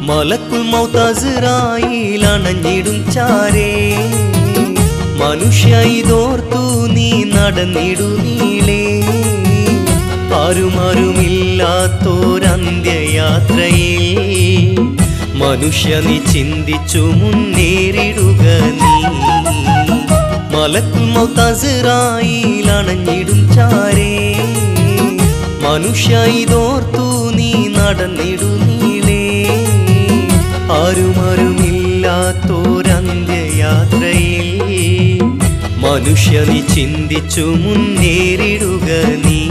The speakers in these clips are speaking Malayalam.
മലക്കുൽ മൗത്തസിറായിൽ അണഞ്ഞിടും ചാരേ മനുഷ്യ ഇതോർത്തു നീ നടന്നിടു നീളേ ആരുമാരുമില്ലാത്തോരന്ത്യയാത്രയിൽ മനുഷ്യ നീ ചിന്തിച്ചു മുന്നേറിടുക നീ മലക്കുൽ മൗത്തസിറായിൽ അണഞ്ഞിടും ചാരേ മനുഷ്യ ഇതോർത്തു നീ നടന്നിടു നീളേ ആരുമാരുമില്ലാത്തോരന്ത്യയാത്രയിൽ മനുഷ്യ നീ ചിന്തിച്ചു മുന്നേറിടുക നീ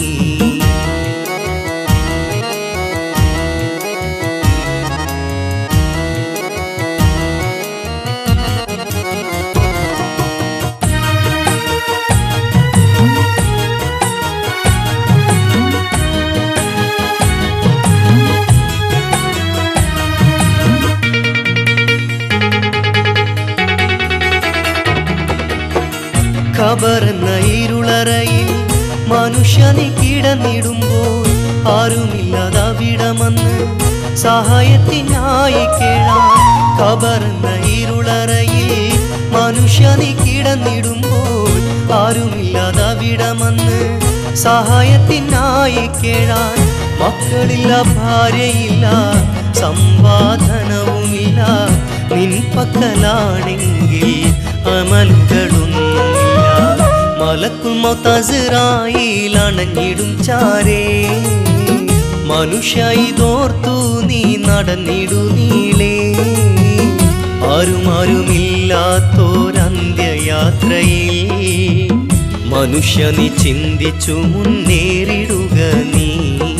ഖബറെന്ന ഇരുളറയിൽ മനുഷ്യനെ കിടന്നിടുമ്പോൾ ആരുമില്ലാതവിടമെന്ന് സഹായത്തിനായി കേഴാൻ ഖബറെന്ന ഇരുളറയിൽ മനുഷ്യനെ കിടന്നിടുമ്പോൾ ആരുമില്ലാതവിടമെന്ന് സഹായത്തിനായി കേഴാൻ മക്കളില്ല ഭാര്യയില്ല സമ്പാദനവുമില്ല നിൻ പക്കലാണെങ്കിൽ അമലുകളൊന്നുമില്ല മലക്കുൽ മൗത്തസിറായിൽ അണഞ്ഞിടും ചാരേ മനുഷ്യ ഇതോർത്തു നീ നടന്നിടു നീളേ ആരുമാരുമില്ലാത്തോരന്ത്യയാത്രയിൽ മനുഷ്യ നീ ചിന്തിച്ചു മുന്നേറിടുക നീ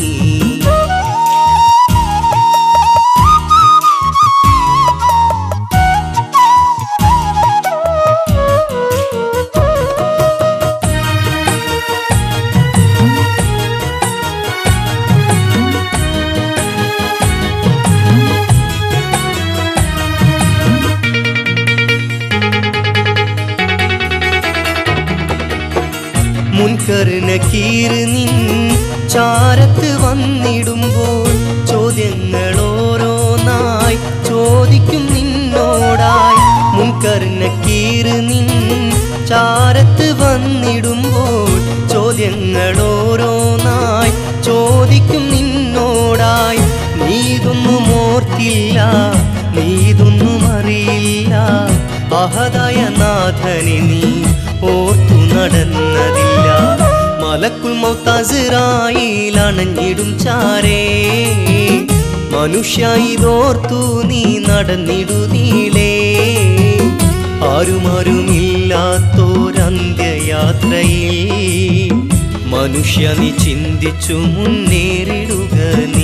മുൻകറിന കീറ് നിൻ ചാരത്ത് വന്നിടുമ്പോൾ ചോദ്യങ്ങൾ ഓരോന്നായി ചോദിക്കും നിന്നോടായി മുൻകറിന കീറ് നിൻ ചാരത്ത് വന്നിടുമ്പോൾ ചോദ്യങ്ങൾ ഓരോന്നായി ചോദിക്കും നിന്നോടായി നീതൊന്നും ഓർത്തില്ല നീതൊന്നും അറിയില്ല അഹദായ നാഥനെ നീ ഓർത്തു നടന്നതില്ല മലക്കുൽ മൗത്തസിറായിൽ അണഞ്ഞിടും ചാരേ മനുഷ്യ ഇതോർത്തു നീ നടന്നിടു നീളേ ആരുമാരുമില്ലാത്തോരന്ത്യയാത്രയിൽ മനുഷ്യ നീ ചിന്തിച്ചു മുന്നേറിടുക നീ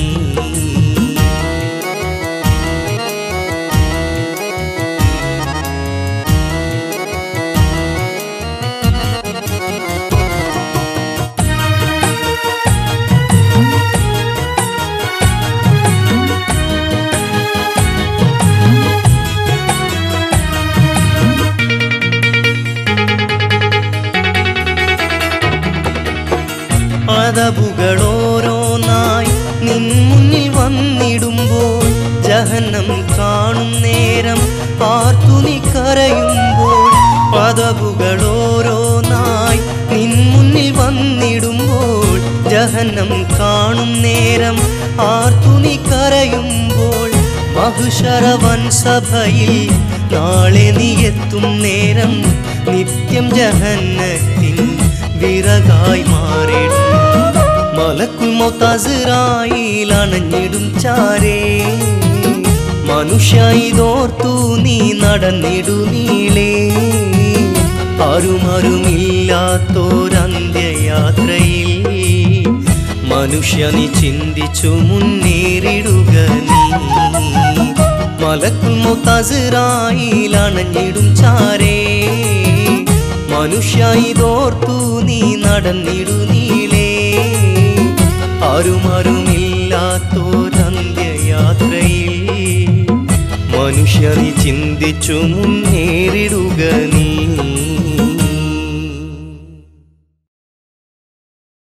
അതവുകളോരോന്നായി നിൻ മുന്നിൽ വന്നിടുമ്പോൾ ജഹന്നം കാണും നേരം പാർത്തു നീ കരയുമ്പോൾ പദവുകളോരോന്നായി നിൻ മുന്നിൽ വന്നിടുമ്പോൾ ജഹന്നം കാണും നേരം ആർത്തു നീ കരയുമ്പോൾ മഹുശരവൻ സഭയിൽ നാളെ നീ എത്തും നേരം നിത്യം ജഹന്നത്തിൻ വിറകായി മാറിടും മലക്കുൽ മൗത്തസിറായിൽ അണഞ്ഞിടും ചാരേ മനുഷ്യ ഇതോർത്തു നീ നടന്നിടു നീളേ ആരുമാരുമില്ലാത്തോരന്ത്യയാത്രയിൽ മനുഷ്യ നീ ചിന്തിച്ചു മുന്നേറിടുക നീ മലക്കുൽ മൗത്തസിറായിൽ അണഞ്ഞിടും ചാരേ മനുഷ്യ ഇതോർത്തു നീ നടന്നിടു നീളേ ആരുമാരുമില്ലാത്തോരന്ത്യയാത്രയിൽ മനുഷ്യ നീ ചിന്തിച്ചു മുന്നേറിടുക നീ